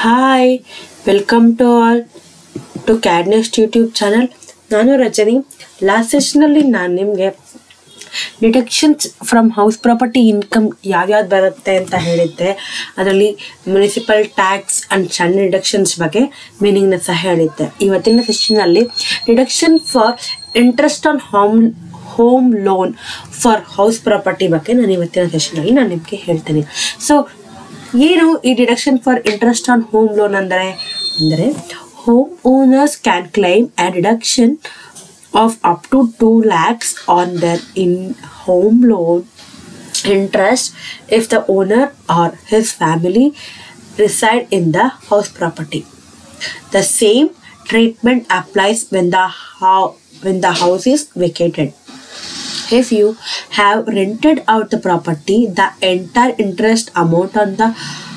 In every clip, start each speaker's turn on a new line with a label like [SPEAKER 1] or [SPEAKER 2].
[SPEAKER 1] Hi welcome to all to Cadnest YouTube channel ನಾನು Rajani last ಸೆಷನಲ್ಲಿ ನಾನು ನಿಮಗೆ deductions from house property income ಯಾವ್ಯಾವ್ದು ಬರುತ್ತೆ ಅಂತ ಹೇಳಿದ್ದೆ ಅದರಲ್ಲಿ ಮುನಿಸಿಪಲ್ ಟ್ಯಾಕ್ಸ್ ಆ್ಯಂಡ್ ಸಣ್ಣ ಡಿಡಕ್ಷನ್ಸ್ ಬಗ್ಗೆ ಮೀನಿಂಗ್ನ ಸಹ ಹೇಳಿದ್ದೆ ಇವತ್ತಿನ ಸೆಷನಲ್ಲಿ deduction for interest on home home loan for house property ಬಗ್ಗೆ ನಾನು ಇವತ್ತಿನ ಸೆಷನಲ್ಲಿ ನಾನು ನಿಮಗೆ ಹೇಳ್ತೀನಿ ಸೊ ಏನು ಈ deduction for interest on home loan ಅಂದರೆ ಅಂದರೆ home owners can claim a deduction of up to two lakhs on their in home loan interest if the owner or his family reside in the house property. The same treatment applies when the how when the house is vacated. If you have rented out the property, the entire interest amount on the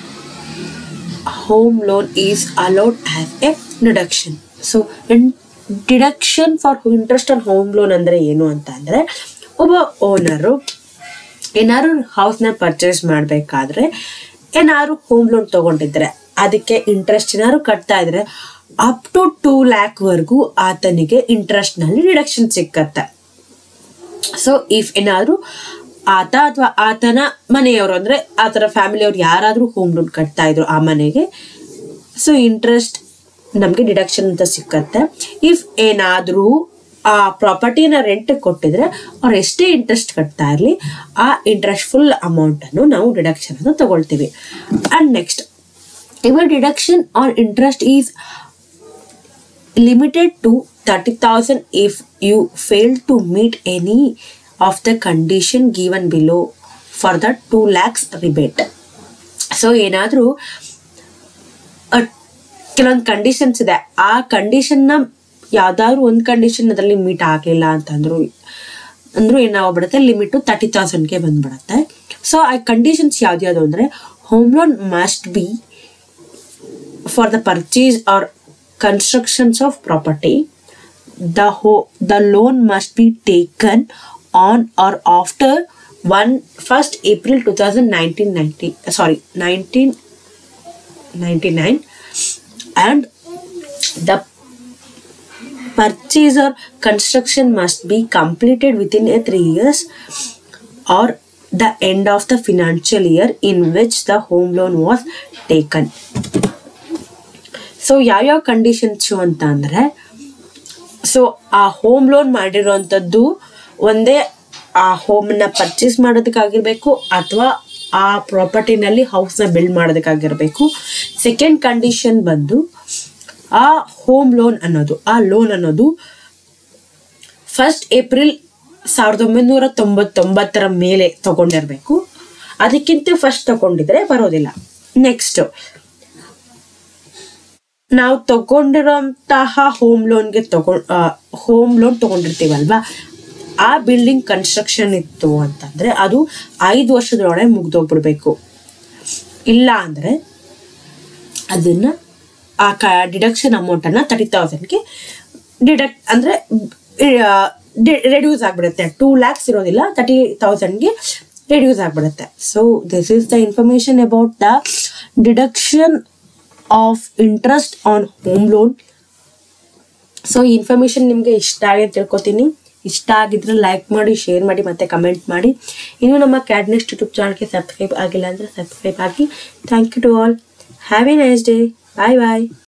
[SPEAKER 1] home loan is allowed as a deduction. So, in deduction for interest on home loan ಅಂದರೆ ಏನು ಅಂತ ಅಂದರೆ ಒಬ್ಬ owner ಏನಾದ್ರು ಹೌಸ್ನ purchase ಮಾಡಬೇಕಾದ್ರೆ ಏನಾದ್ರು home loan ತೊಗೊಂಡಿದ್ರೆ ಅದಕ್ಕೆ interest ಏನಾದ್ರು ಕಟ್ತಾ ಇದ್ರೆ ಅಪ್ ಟು ಟೂ ಲ್ಯಾಕ್ವರೆಗೂ ಆತನಿಗೆ ಇಂಟ್ರೆಸ್ಟ್ನಲ್ಲಿ ರಿಡಕ್ಷನ್ ಸಿಕ್ಕತ್ತೆ ಸೊ ಇಫ್ ಏನಾದರೂ ಆತ ಅಥವಾ ಆತನ ಮನೆಯವರು ಅಂದರೆ ಆತನ ಫ್ಯಾಮಿಲಿಯವ್ರು ಯಾರಾದರೂ ಹೋಮ್ ಲೋನ್ ಕಟ್ತಾ ಇದ್ರು ಆ ಮನೆಗೆ ಸೊ ಇಂಟ್ರೆಸ್ಟ್ ನಮಗೆ ಡಿಡಕ್ಷನ್ ಅಂತ ಸಿಕ್ಕತ್ತೆ ಇಫ್ ಏನಾದರೂ ಆ ಪ್ರಾಪರ್ಟಿನ ರೆಂಟ್ ಕೊಟ್ಟಿದ್ರೆ ಅವ್ರು ಎಷ್ಟೇ ಇಂಟ್ರೆಸ್ಟ್ ಕಟ್ತಾ ಇರಲಿ ಆ ಇಂಟ್ರೆಸ್ಟ್ ಫುಲ್ ಅಮೌಂಟನ್ನು ನಾವು ಡಿಡಕ್ಷನ್ ಅಂತ ತಗೊಳ್ತೀವಿ ಆ್ಯಂಡ್ ನೆಕ್ಸ್ಟ್ ಇವ deduction on interest is limited to 30,000 if you fail to meet any of the condition given below for the 2 lakhs rebate. So ಏನಾದರೂ ಕೆಲವೊಂದು ಕಂಡೀಷನ್ಸ್ ಇದೆ ಆ ಕಂಡೀಷನ್ನ ಯಾವ್ದಾದ್ರು ಒಂದು ಕಂಡೀಷನ್ ಅದರಲ್ಲಿ ಮೀಟ್ ಆಗಲಿಲ್ಲ ಅಂತಂದ್ರು ಅಂದ್ರೂ ಏನಾಗ್ಬಿಡುತ್ತೆ ಲಿಮಿಟು ತರ್ಟಿ ತೌಸಂಡ್ಗೆ ಬಂದ್ಬಿಡುತ್ತೆ ಸೊ ಆ ಕಂಡೀಷನ್ಸ್ ಯಾವ್ದ್ಯಾವುದು ಅಂದರೆ home loan must be for the purchase or constructions of property the ho- the loan must be taken on or after 1 first april 2019 90 sorry 1999 and the purchase or construction must be completed within a 3 years or the end of the financial year in which the home loan was taken so ಯಾವ್ಯಾವ conditions ಅಂತ ಅಂದರೆ so ಆ home loan ಮಾಡಿರೋವಂಥದ್ದು ಒಂದೇ ಆ ಹೋಮನ್ನ purchase ಮಾಡೋದಕ್ಕಾಗಿರಬೇಕು ಅಥವಾ ಆ ಪ್ರಾಪರ್ಟಿನಲ್ಲಿ ಹೌಸ್ನ ಬಿಲ್ಡ್ ಮಾಡೋದಕ್ಕಾಗಿರಬೇಕು ಸೆಕೆಂಡ್ ಕಂಡೀಷನ್ ಬಂದು ಆ ಹೋಮ್ ಲೋನ್ ಅನ್ನೋದು ಆ ಲೋನ್ ಅನ್ನೋದು ಫಸ್ಟ್ ಏಪ್ರಿಲ್ ಸಾವಿರದ ಒಂಬೈನೂರ ತೊಂಬತ್ತೊಂಬತ್ತರ ಮೇಲೆ ತಗೊಂಡಿರಬೇಕು ಅದಕ್ಕಿಂತ ಫಸ್ಟ್ ತಗೊಂಡಿದ್ರೆ ಬರೋದಿಲ್ಲ ನೆಕ್ಸ್ಟ್ ನಾವು ತಗೊಂಡಿರೋಂತಹ ಹೋಮ್ ಲೋನ್ಗೆ ತಗೊಂಡ್ ಹೋಮ್ ಲೋನ್ ತಗೊಂಡಿರ್ತೀವಲ್ವಾ ಆ ಬಿಲ್ಡಿಂಗ್ ಕನ್ಸ್ಟ್ರಕ್ಷನ್ ಇತ್ತು ಅಂತಂದ್ರೆ ಅದು ಐದು ವರ್ಷದೊಳಗೆ ಮುಗ್ದೋಗ್ಬಿಡ್ಬೇಕು ಇಲ್ಲ ಅಂದ್ರೆ ಅದನ್ನ ಆ ಕ ಡಿಡಕ್ಷನ್ ಅಮೌಂಟನ್ನು ತರ್ಟಿ ತೌಸಂಡ್ಗೆ ಡಿಡಕ್ಟ್ ಅಂದರೆ ರೆಡ್ಯೂಸ್ ಆಗಿಬಿಡುತ್ತೆ ಟೂ ಲ್ಯಾಕ್ಸ್ ಇರೋದಿಲ್ಲ ತರ್ಟಿ ತೌಸಂಡ್ಗೆ ರೆಡ್ಯೂಸ್ ಆಗಿಬಿಡುತ್ತೆ so this is the information about the deduction of interest on home loan so ಈ ಇನ್ಫಾರ್ಮೇಷನ್ ನಿಮಗೆ ಇಷ್ಟ ಆಗಿದೆ ತಿಳ್ಕೊತೀನಿ ಇಷ್ಟ ಆಗಿದ್ರೆ ಲೈಕ್ ಮಾಡಿ ಶೇರ್ ಮಾಡಿ ಮತ್ತೆ ಕಮೆಂಟ್ ಮಾಡಿ ಇನ್ನು ನಮ್ಮ ಕ್ಯಾಡ್ನೆಸ್ಟ್ ಯೂಟ್ಯೂಬ್ ಚಾನಲ್ಗೆ ಸಬ್ಸ್ಕ್ರೈಬ್ ಆಗಿಲ್ಲ ಅಂದರೆ ಸಬ್ಸ್ಕ್ರೈಬ್ ಆಗಿ thank you to all have a nice day bye bye